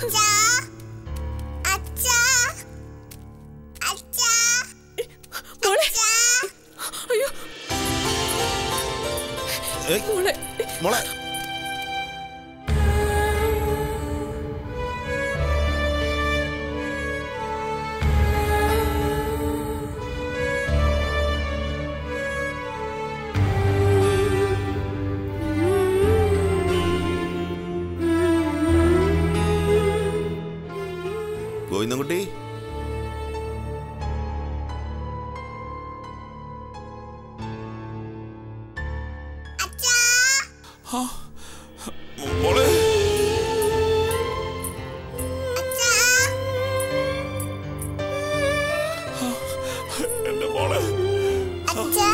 അച്ഛാ അച്ഛാ അച്ഛാ മോളെ അച്ഛാ അയ്യോ ഏയ്, മോളെ മോളെ ഗോവിന്ദൻകുട്ടി അച്ഛാ മോളെ അച്ഛാ എന്റെ മോളെ അച്ഛാ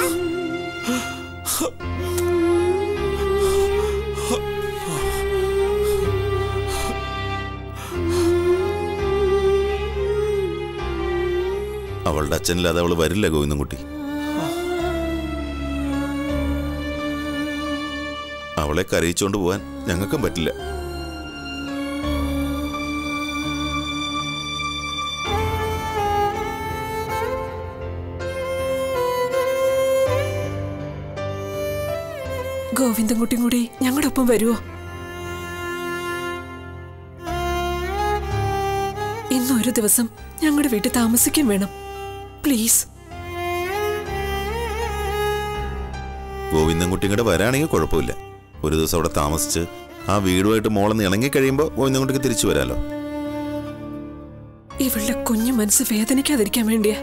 അവളുടെ അച്ഛനില്ലാതെ അവള് വരില്ല ഗോവിന്ദൻകുട്ടി അവളെ കരയിച്ചോണ്ട് പോവാൻ ഞങ്ങൾക്കും പറ്റില്ല ഗോവിന്ദൻകുട്ടിയും കൂടി ഞങ്ങളുടെ ഒപ്പം വരുമോ ഇന്നൊരു ദിവസം ഞങ്ങളുടെ വീട്ടിൽ താമസിക്കും വേണം പ്ലീസ് ഗോവിന്ദൻകുട്ടിയും കൂടെ വരാണെങ്കിൽ കുഴപ്പമില്ല ഒരു ദിവസം അവിടെ താമസിച്ച് ആ വീടുമായിട്ട് മോളെന്ന് ഇണങ്ങി കഴിയുമ്പോൾ ഗോവിന്ദൻകുട്ടിക്ക് തിരിച്ചു വരാലോ ഇവളുടെ കുഞ്ഞു മനസ്സ് വേദനിക്കാതിരിക്കാൻ വേണ്ടിയാ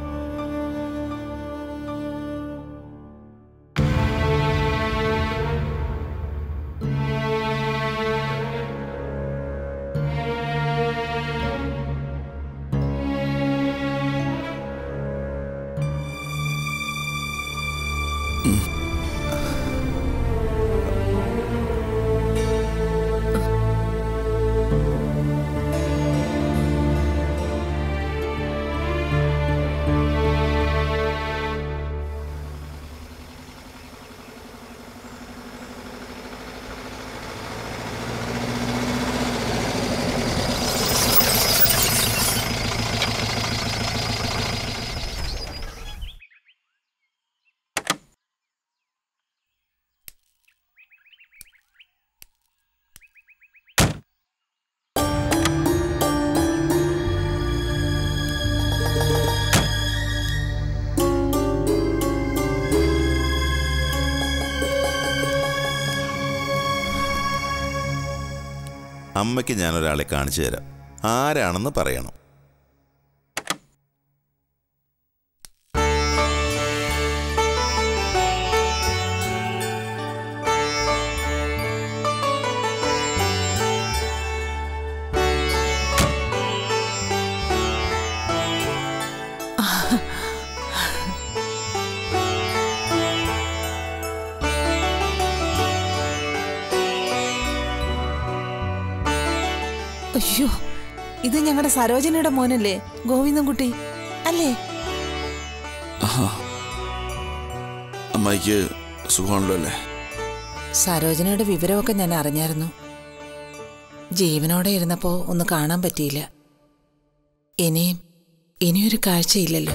അമ്മയ്ക്ക് ഞാൻ ഒരാളെ കാണിച്ചു തരാം ആരാണെന്ന് പറയണം അയ്യോ ഇത് ഞങ്ങളുടെ സരോജനയുടെ മോനല്ലേ ഗോവിന്ദൻകുട്ടി അല്ലേ അമ്മായിക്ക് സുഖമാണല്ലോ അല്ലേ സരോജനയുടെ വിവരമൊക്കെ ഞാൻ അറിഞ്ഞായിരുന്നു ജീവനോടെ ഇരുന്നപ്പോ ഒന്ന് കാണാൻ പറ്റിയില്ല ഇനിയും ഇനിയൊരു കാഴ്ചയില്ലല്ലോ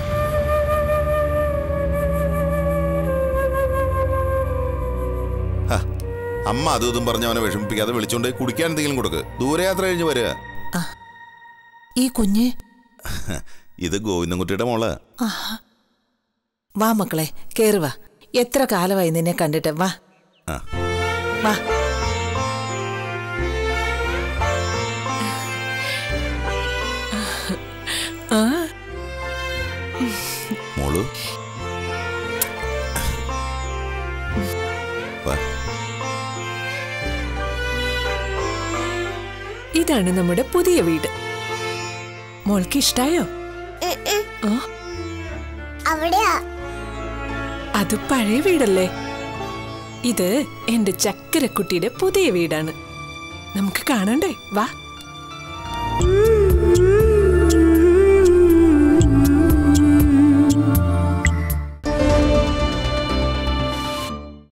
ഹ, അമ്മ അതും ഇതും പറഞ്ഞ് അവനെ വിഷമിപ്പിക്കാതെ വിളിച്ചോണ്ട് പോയി കുടിക്കാൻ എന്തെങ്കിലും കൊടുക്ക് ദൂരയാത്ര കഴിഞ്ഞ് വരിക ഈ കുഞ്ഞ് ഇത് ഗോവിന്ദൻകുട്ടിയുടെ മോള് വാ മക്കളെ കേറി വാ എത്ര കാലമായി നിന്നെ കണ്ടിട്ട് വാ ആ വാ ആ മോളു വാ ഇതാണ് നമ്മുടെ പുതിയ വീട് മോൾക്ക് ഇഷ്ടായോ ഉം, ഉം. ആ അവിടെയാ അത് പഴയ വീടല്ലേ ഇത് എന്റെ ചക്കരക്കുട്ടിയുടെ പുതിയ വീടാണ് നമുക്ക് കാണണ്ടേ വാ ഉം.